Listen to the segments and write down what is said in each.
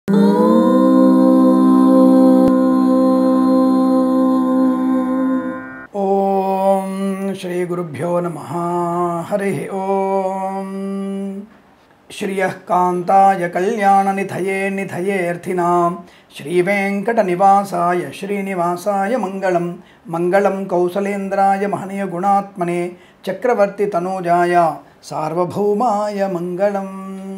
ఓం శ్రీ గురుభ్యో నమ హరి ఓం శ్రియ కాంతాయ కళ్యాణ నిధయే నిధయేర్థినాం శ్రీవేంకట నివాసాయ శ్రీనివాసాయ మంగళం మంగళం కౌసలేంద్రాయ మహనీయ గుణాత్మనే చక్రవర్తి తనూజాయ సార్వభౌమాయ మంగళం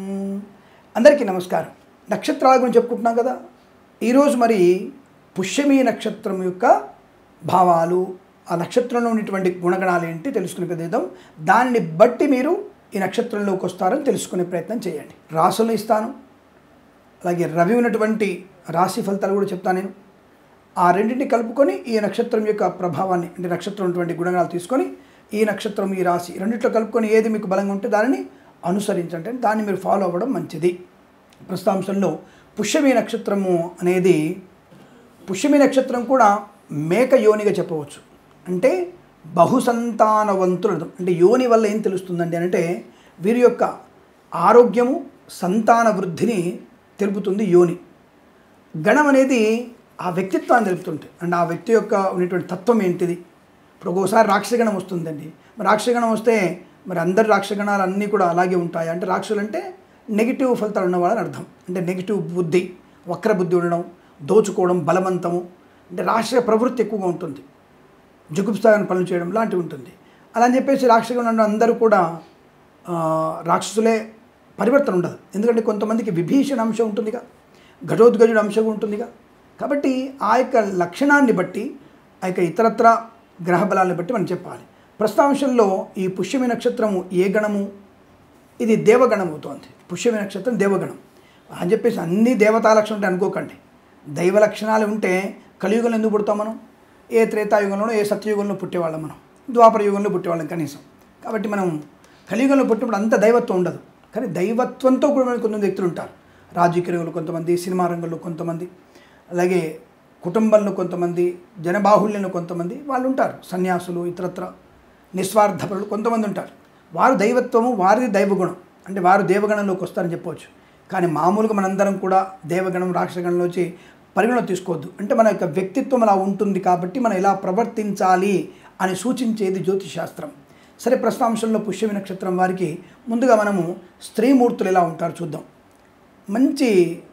అందరికీ నమస్కారం నక్షత్రాల గురించి చెప్పుకుంటున్నాం కదా ఈరోజు మరి పుష్యమీ నక్షత్రం యొక్క భావాలు ఆ నక్షత్రంలో ఉన్నటువంటి గుణగణాలు ఏంటి తెలుసుకునే ప్రయత్నం దాన్ని బట్టి మీరు ఈ నక్షత్రంలోకి వస్తారని తెలుసుకునే ప్రయత్నం చేయండి రాసులు ఇస్తాను అలాగే రవి ఉన్నటువంటి రాశి ఫలితాలు కూడా చెప్తాను నేను ఆ రెండింటిని కలుపుకొని ఈ నక్షత్రం యొక్క ప్రభావాన్ని అంటే నక్షత్రం ఉన్నటువంటి గుణగణాలు తీసుకొని ఈ నక్షత్రం ఈ రాశి రెండిట్లో కలుపుకొని ఏది మీకు బలంగా ఉంటే దానిని అనుసరించండి దాన్ని మీరు ఫాలో అవ్వడం మంచిది ప్రస్తుతాంశంలో పుష్యమి నక్షత్రము అనేది పుష్యమి నక్షత్రం కూడా మేక యోనిగా చెప్పవచ్చు అంటే బహుసంతానవంతులు అర్థం. అంటే యోని వల్ల ఏం తెలుస్తుందండి అంటే వీరి యొక్క ఆరోగ్యము సంతాన వృద్ధిని తెలుపుతుంది యోని గణం అనేది ఆ వ్యక్తిత్వాన్ని తెలుపుతుంటాయి అంటే ఆ వ్యక్తి యొక్క ఉన్నటువంటి తత్వం ఏంటిది ఇప్పుడు ఒక్కోసారి రాక్షసగణం వస్తుందండి మరి రాక్షసగణం వస్తే మరి అందరి రాక్షసగణాలు అన్నీ కూడా అలాగే ఉంటాయి అంటే రాక్షసులు అంటే నెగిటివ్ ఫలితాలు ఉన్నవాళ్ళని అర్థం అంటే నెగిటివ్ బుద్ధి వక్ర బుద్ధి ఉండడం దోచుకోవడం బలవంతము అంటే రాక్షస ప్రవృత్తి ఎక్కువగా ఉంటుంది జుగుప్సాగని పనులు చేయడం లాంటివి ఉంటుంది అలా అని చెప్పేసి రాక్షసగణం అందరూ కూడా ఆ, రాక్షసులే పరివర్తన ఉండదు ఎందుకంటే కొంతమందికి విభీషణ అంశం ఉంటుందిగా ఘటోద్గజుడు అంశం ఉంటుందిగా కాబట్టి ఆ యొక్క లక్షణాన్ని బట్టి ఆ యొక్క ఇతరత్ర గ్రహ బలాన్ని బట్టి మనం చెప్పాలి ప్రస్తాంశంలో ఈ పుష్యమి నక్షత్రము ఏ గణము ఇది దేవగణం అవుతోంది పుష్యమి నక్షత్రం దేవగణం అని చెప్పేసి అన్ని దేవతా లక్షణం ఉంటే అనుకోకండి దైవ లక్షణాలు ఉంటే కలియుగంలో ఎందుకు పుడతాం మనం ఏ త్రేతాయుగంలోనో ఏ సత్యయుగంలో పుట్టేవాళ్ళం మనం ద్వాపర యుగంలో పుట్టేవాళ్ళం కనీసం కాబట్టి మనం కలియుగంలో పుట్టినప్పుడు అంత దైవత్వం ఉండదు కానీ దైవత్వంతో కూడా కొంతమంది వ్యక్తులు ఉంటారు రాజకీయ రంగంలో కొంతమంది సినిమా రంగంలో కొంతమంది అలాగే కుటుంబంలో కొంతమంది జనబాహుళ్యంలో కొంతమంది వాళ్ళు ఉంటారు సన్యాసులు ఇతరత్ర నిస్వార్థపరులు కొంతమంది ఉంటారు వారు దైవత్వము వారిది దైవగుణం అంటే వారు దేవగణంలోకి వస్తారని చెప్పవచ్చు కానీ మామూలుగా మనందరం కూడా దేవగణం రాక్షసగణంలో వచ్చి పరిగణలో తీసుకోవద్దు అంటే మన యొక్క వ్యక్తిత్వం అలా ఉంటుంది కాబట్టి మనం ఎలా ప్రవర్తించాలి అని సూచించేది జ్యోతిష్ శాస్త్రం సరే ప్రస్తాంశంలో పుష్యమి నక్షత్రం వారికి ముందుగా మనము స్త్రీమూర్తులు ఎలా ఉంటారో చూద్దాం మంచి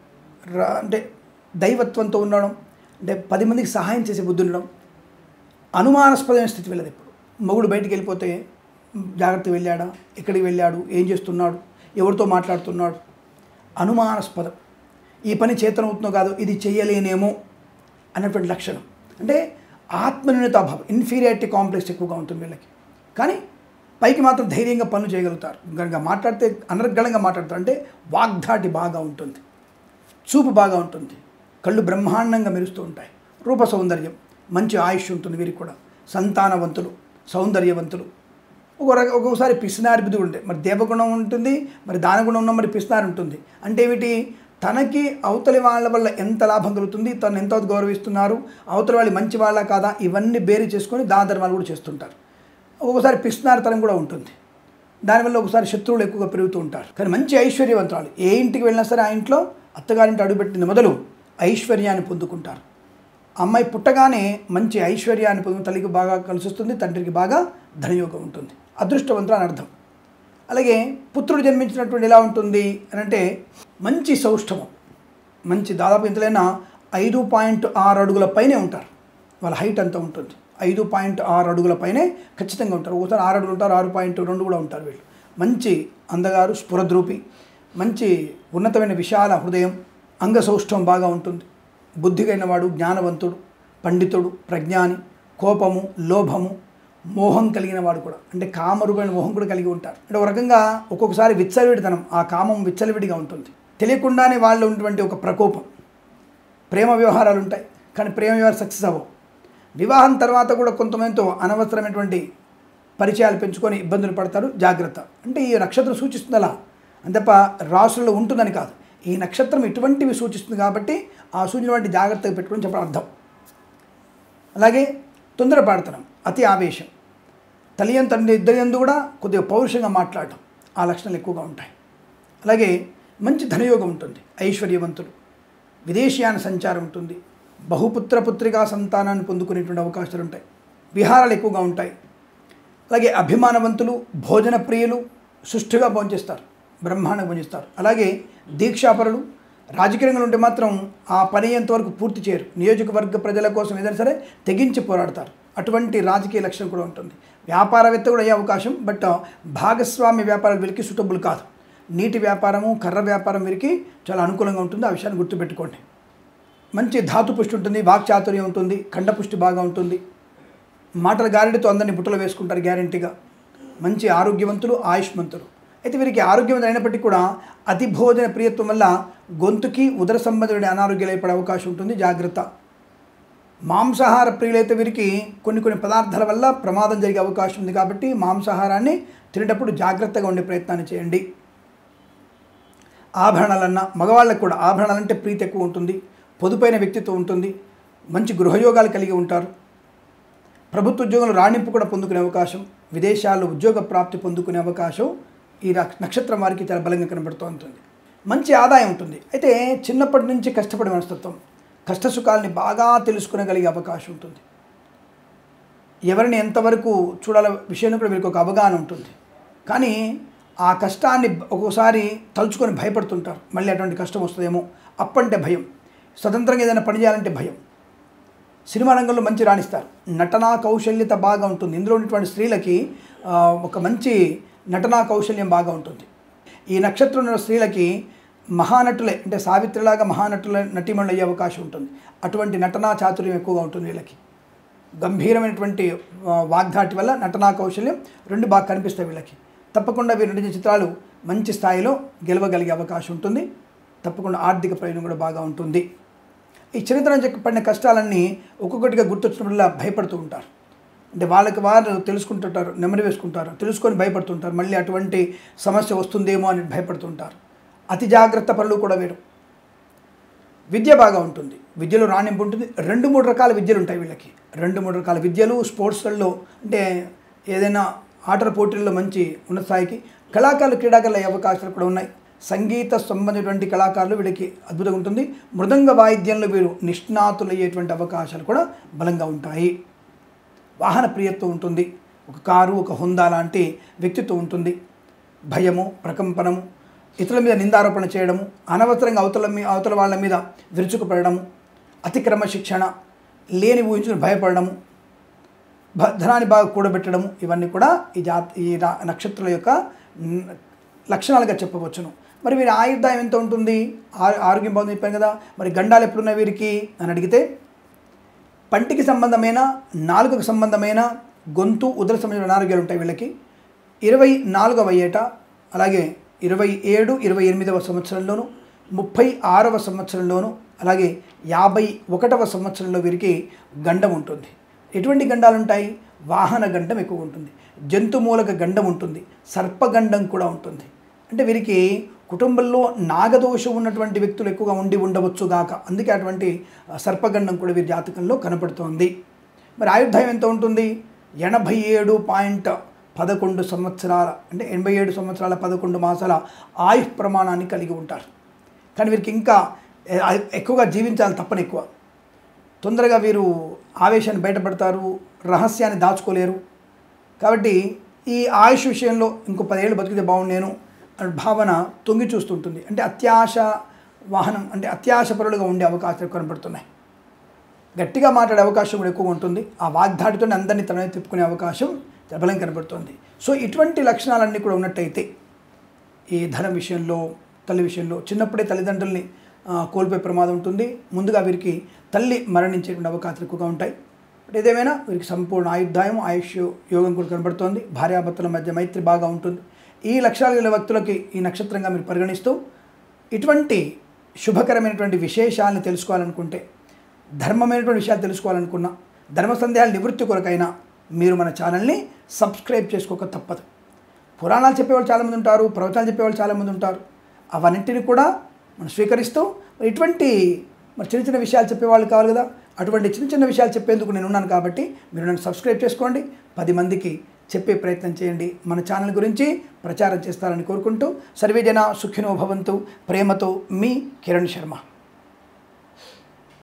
రా- అంటే దైవత్వంతో ఉండడం అంటే పది మందికి సహాయం చేసే బుద్ధి ఉండడం అనుమానాస్పదమైన స్థితి వెళ్ళదు ఇప్పుడు మొగుడు బయటికి వెళ్ళిపోతే జాగ్రత్త వెళ్ళాడా ఎక్కడికి వెళ్ళాడు ఏం చేస్తున్నాడు ఎవరితో మాట్లాడుతున్నాడు అనుమానాస్పదం ఈ పని చేతనవుతుందో కాదో ఇది చేయలేనేమో అన్నటువంటి లక్షణం అంటే ఆత్మన్యూనతాభావం ఇన్ఫీరియారిటీ కాంప్లెక్స్ ఎక్కువగా ఉంటుంది వీళ్ళకి కానీ పైకి మాత్రం ధైర్యంగా పనులు చేయగలుగుతారు కనుక మాట్లాడితే అనర్గళంగా మాట్లాడతారు అంటే వాగ్ధాటి బాగా ఉంటుంది చూపు బాగా ఉంటుంది కళ్ళు బ్రహ్మాండంగా మెరుస్తూ ఉంటాయి రూప సౌందర్యం మంచి ఆయుష్ ఉంటుంది వీరికి కూడా సంతానవంతులు సౌందర్యవంతులు ఒక రక- ఒక్కొక్కసారి పిసినారి బుద్ధి ఉంటే మరి దేవగుణం ఉంటుంది మరి దానగుణం ఉన్న మరి పిసినారి ఉంటుంది అంటే ఏమిటి తనకి అవతలి వాళ్ళ వల్ల ఎంత లాభం కలుగుతుంది తను ఎంత గౌరవిస్తున్నారు అవతలి వాళ్ళు మంచి వాళ్ళ కాదా ఇవన్నీ బేరీ చేసుకొని దాన ధర్మాలు కూడా చేస్తుంటారు ఒక్కొక్కసారి పిసినారితనం కూడా ఉంటుంది దానివల్ల ఒకసారి శత్రువులు ఎక్కువగా పెరుగుతూ ఉంటారు కానీ మంచి ఐశ్వర్యవంతురాలు ఏ ఇంటికి వెళ్ళినా సరే ఆ ఇంట్లో అత్తగారింటి అడుగుపెట్టిన మొదలు ఐశ్వర్యాన్ని పొందుకుంటారు అమ్మాయి పుట్టగానే మంచి ఐశ్వర్యాన్ని పొందుకు తల్లికి బాగా కలిసి వస్తుంది తండ్రికి బాగా ధనయోగం ఉంటుంది అదృష్టవంతులు అని అర్థం అలాగే పుత్రుడు జన్మించినటువంటి ఎలా ఉంటుంది అని అంటే మంచి సౌష్ఠవం మంచి దాదాపు ఎంతలైనా ఐదు పాయింట్ ఆరు అడుగుల పైనే ఉంటారు వాళ్ళ హైట్ అంతా ఉంటుంది ఐదు పాయింట్ ఆరు అడుగుల పైనే ఖచ్చితంగా ఉంటారు ఒకసారి ఆరు అడుగులు ఉంటారు ఆరు పాయింట్ రెండు కూడా ఉంటారు వీళ్ళు మంచి అందగారు స్ఫురద్రూపి మంచి ఉన్నతమైన విశాల హృదయం అంగసౌష్ఠవం బాగా ఉంటుంది బుద్ధిగైన వాడు జ్ఞానవంతుడు పండితుడు ప్రజ్ఞాని కోపము లోభము మోహం కలిగిన వాడు కూడా అంటే కామరుగైన మోహం కూడా కలిగి ఉంటారు అంటే ఒక రకంగా ఒక్కొక్కసారి విచ్చలవిడితనం ఆ కామం విచ్చలవిడిగా ఉంటుంది తెలియకుండానే వాళ్ళు ఉన్నటువంటి ఒక ప్రకోపం ప్రేమ వ్యవహారాలు ఉంటాయి కానీ ప్రేమ వ్యవహారం సక్సెస్ అవ్వవు వివాహం తర్వాత కూడా కొంతమందితో అనవసరమైనటువంటి పరిచయాలు పెంచుకొని ఇబ్బందులు పడతారు జాగ్రత్త అంటే ఈ నక్షత్రం సూచిస్తుంది అలా అంతప్ప రాసులలో ఉంటుందని కాదు ఈ నక్షత్రం ఇటువంటివి సూచిస్తుంది కాబట్టి ఆ సూచన వంటి జాగ్రత్తగా పెట్టుకొని చెప్పడం అర్థం అలాగే తొందరపాడుతనం అతి ఆవేశం తల్లియం తండ్రి ఇద్దరి ఎందు కూడా కొద్దిగా పౌరుషంగా మాట్లాడటం ఆ లక్షణాలు ఎక్కువగా ఉంటాయి అలాగే మంచి ధనయోగం ఉంటుంది ఐశ్వర్యవంతులు విదేశీయాన సంచారం ఉంటుంది బహుపుత్ర పుత్రికా సంతానాన్ని పొందుకునేటువంటి అవకాశాలు ఉంటాయి విహారాలు ఎక్కువగా ఉంటాయి అలాగే అభిమానవంతులు భోజన ప్రియులు సుష్ఠుగా భోంచేస్తారు బ్రహ్మాండంగా భోజిస్తారు అలాగే దీక్షాపరులు రాజకీయ రంగంలో ఉంటే మాత్రం ఆ పని ఎంతవరకు పూర్తి చేయరు నియోజకవర్గ ప్రజల కోసం ఏదైనా సరే తెగించి పోరాడతారు అటువంటి రాజకీయ లక్షణం కూడా ఉంటుంది వ్యాపారవేత్త కూడా అయ్యే అవకాశం బట్ భాగస్వామ్య వ్యాపారాలు వీరికి సూటబుల్ కాదు నీటి వ్యాపారము కర్ర వ్యాపారం వీరికి చాలా అనుకూలంగా ఉంటుంది ఆ విషయాన్ని గుర్తుపెట్టుకోండి మంచి ధాతు పుష్టి ఉంటుంది వాక్చాతుర్యం ఉంటుంది ఖండపుష్టి బాగా ఉంటుంది మాటల గారెడితో అందరినీ బుట్టలో వేసుకుంటారు గ్యారంటీగా మంచి ఆరోగ్యవంతులు ఆయుష్మంతులు అయితే వీరికి ఆరోగ్యవంతులు అయినప్పటికీ కూడా అతి భోజన ప్రియత్వం వల్ల గొంతుకి ఉదర సంబంధమైన అనారోగ్యాలు ఏర్పడే అవకాశం ఉంటుంది జాగ్రత్త మాంసాహార ప్రియులైతే వీరికి కొన్ని కొన్ని పదార్థాల వల్ల ప్రమాదం జరిగే అవకాశం ఉంది కాబట్టి మాంసాహారాన్ని తినేటప్పుడు జాగ్రత్తగా ఉండే ప్రయత్నాన్ని చేయండి ఆభరణాలన్నా మగవాళ్ళకు కూడా ఆభరణాలంటే ప్రీతి ఎక్కువ ఉంటుంది పొదుపైన వ్యక్తిత్వం ఉంటుంది మంచి గృహయోగాలు కలిగి ఉంటారు ప్రభుత్వ ఉద్యోగంలో రాణింపు కూడా పొందుకునే అవకాశం విదేశాల్లో ఉద్యోగ ప్రాప్తి పొందుకునే అవకాశం ఈ నక్ష- నక్షత్రం వారికి చాలా బలంగా కనబడుతూ ఉంటుంది మంచి ఆదాయం ఉంటుంది అయితే చిన్నప్పటి నుంచి కష్టపడే మనస్తత్వం కష్టసుఖాలని బాగా తెలుసుకునగలిగే అవకాశం ఉంటుంది ఎవరిని ఎంతవరకు చూడాల విషయంలో కూడా వీరికి ఒక అవగాహన ఉంటుంది కానీ ఆ కష్టాన్ని ఒక్కోసారి తలుచుకొని భయపడుతుంటారు మళ్ళీ అటువంటి కష్టం వస్తుందేమో అప్పంటే భయం స్వతంత్రంగా ఏదైనా పని చేయాలంటే భయం సినిమా రంగంలో మంచి రాణిస్తారు నటనా కౌశల్యత బాగా ఉంటుంది ఇందులో ఉన్నటువంటి స్త్రీలకి ఆ, ఒక మంచి నటనా కౌశల్యం బాగా ఉంటుంది ఈ నక్షత్రంలో ఉన్న స్త్రీలకి మహానటులే అంటే సావిత్రిలాగా మహానటుల నటీమణులు అయ్యే అవకాశం ఉంటుంది అటువంటి నటనా చాతుర్యం ఎక్కువగా ఉంటుంది వీళ్ళకి గంభీరమైనటువంటి ఆ, వాగ్దాటి వల్ల నటనా కౌశల్యం రెండు బాగా కనిపిస్తాయి వీళ్ళకి తప్పకుండా వీరు నటించే చిత్రాలు మంచి స్థాయిలో గెలవగలిగే అవకాశం ఉంటుంది తప్పకుండా ఆర్థిక ప్రయోజనం కూడా బాగా ఉంటుంది ఈ చరిత్రను చెప్పి పడిన కష్టాలన్నీ ఒక్కొక్కటిగా గుర్తొచ్చినప్పుడల్లా భయపడుతూ ఉంటారు అంటే వాళ్ళకి వారు తెలుసుకుంటుంటారు నెమరు వేసుకుంటారు తెలుసుకొని భయపడుతుంటారు మళ్ళీ అటువంటి సమస్య వస్తుందేమో అని భయపడుతుంటారు అతి జాగ్రత్త పనులు కూడా వీరు విద్య బాగా ఉంటుంది విద్యలో రాణింపు ఉంటుంది రెండు మూడు రకాల విద్యలు ఉంటాయి వీళ్ళకి రెండు మూడు రకాల విద్యలు స్పోర్ట్స్లలో అంటే ఏదైనా ఆటల పోటీల్లో మంచి ఉన్నత స్థాయికి కళాకారులు క్రీడాకారులు అయ్యే అవకాశాలు కూడా ఉన్నాయి సంగీత సంబంధించినటువంటి కళాకారులు వీళ్ళకి అద్భుతంగా ఉంటుంది మృదంగ వాయిద్యంలో వీరు నిష్ణాతులయ్యేటువంటి అవకాశాలు కూడా బలంగా ఉంటాయి వాహన ప్రియత్వం ఉంటుంది ఒక కారు ఒక హుందా లాంటి వ్యక్తిత్వం ఉంటుంది భయము ప్రకంపనము ఇతరుల మీద నిందారోపణ చేయడము అనవసరంగా అవతల మీ అవతల వాళ్ళ మీద విరుచుకుపడము అతిక్రమ శిక్షణ లేని ఊహించుకుని భయపడము భ- ధనాన్ని బాగా కూడబెట్టడము ఇవన్నీ కూడా ఈ జాత ఈ రా- నక్షత్రాల యొక్క న్- లక్షణాలుగా చెప్పవచ్చును మరి వీరి ఆయుర్దాయం ఎంత ఉంటుంది ఆ- ఆరోగ్యం బాగుంది చెప్పాను కదా మరి గండాలు ఎప్పుడున్నాయి వీరికి అని అడిగితే పంటికి సంబంధమైన నాలుకకు సంబంధమైన గొంతు ఉదర సంబంధమైన అనారోగ్యాలు ఉంటాయి వీళ్ళకి ఇరవై నాలుగవ ఏట అలాగే ఇరవై ఏడు ఇరవై ఎనిమిదవ సంవత్సరంలోను ముప్పై ఆరవ సంవత్సరంలోను అలాగే యాభై ఒకటవ సంవత్సరంలో వీరికి గండం ఉంటుంది ఎటువంటి గండాలు ఉంటాయి వాహన గండం ఎక్కువ ఉంటుంది జంతుమూలక గండం ఉంటుంది సర్పగండం కూడా ఉంటుంది అంటే వీరికి కుటుంబంలో నాగదోషం ఉన్నటువంటి వ్యక్తులు ఎక్కువగా ఉండి ఉండవచ్చు గాక అందుకే అటువంటి ఆ, సర్పగండం కూడా వీరి జాతకంలో కనపడుతోంది మరి ఆయుర్దాయం ఎంత ఉంటుంది ఎనభై ఏడు పాయింట్ పదకొండు సంవత్సరాల అంటే ఎనభై ఏడు సంవత్సరాల పదకొండు మాసాల ఆయుష్ ప్రమాణాన్ని కలిగి ఉంటారు కానీ వీరికి ఇంకా ఏ, ఎక్కువగా జీవించాలి తప్పని ఎక్కువ తొందరగా వీరు ఆవేశాన్ని బయటపడతారు రహస్యాన్ని దాచుకోలేరు కాబట్టి ఈ ఆయుష్ విషయంలో ఇంకో పదేళ్ళు బతికితే బాగుండేను అనే భావన తొంగి చూస్తుంటుంది అంటే అత్యాశ వాహనం అంటే అత్యాశపరులుగా ఉండే అవకాశాలు కనబడుతున్నాయి గట్టిగా మాట్లాడే అవకాశం కూడా ఎక్కువ ఉంటుంది ఆ వాగ్దాటితో అందరినీ తనని తిప్పుకునే అవకాశం బలం కనబడుతుంది సో ఇటువంటి లక్షణాలన్నీ కూడా ఉన్నట్టయితే ఈ ధనం విషయంలో తల్లి విషయంలో చిన్నప్పుడే తల్లిదండ్రుల్ని ఆ, కోల్పోయే ప్రమాదం ఉంటుంది ముందుగా వీరికి తల్లి మరణించేటువంటి అవకాశాలు ఎక్కువగా ఉంటాయి బట్ ఏదేమైనా వీరికి సంపూర్ణ ఆయుర్దాయం ఆయుష్ యోగం కూడా కనబడుతోంది భార్యాభర్తల మధ్య మైత్రి బాగా ఉంటుంది ఈ లక్షణాలు గల వ్యక్తులకి ఈ నక్షత్రంగా మీరు పరిగణిస్తూ ఇటువంటి శుభకరమైనటువంటి విశేషాలను తెలుసుకోవాలనుకుంటే ధర్మమైనటువంటి విషయాలు తెలుసుకోవాలనుకున్నా ధర్మ సందేహాల నివృత్తి కొరకైనా మీరు మన ఛానల్ని సబ్స్క్రైబ్ చేసుకోక తప్పదు పురాణాలు చెప్పేవాళ్ళు చాలామంది ఉంటారు ప్రవచనాలు చెప్పేవాళ్ళు చాలామంది ఉంటారు అవన్నింటిని కూడా మనం స్వీకరిస్తూ మరి ఇటువంటి మరి చిన్న చిన్న విషయాలు చెప్పేవాళ్ళు కావాలి కదా అటువంటి చిన్న చిన్న విషయాలు చెప్పేందుకు నేను ఉన్నాను కాబట్టి మీరు నన్ను సబ్స్క్రైబ్ చేసుకోండి పది మందికి చెప్పే ప్రయత్నం చేయండి మన ఛానల్ గురించి ప్రచారం చేస్తారని కోరుకుంటూ సర్వేజన సుఖినో భవంతు ప్రేమతో మీ కిరణ్ శర్మ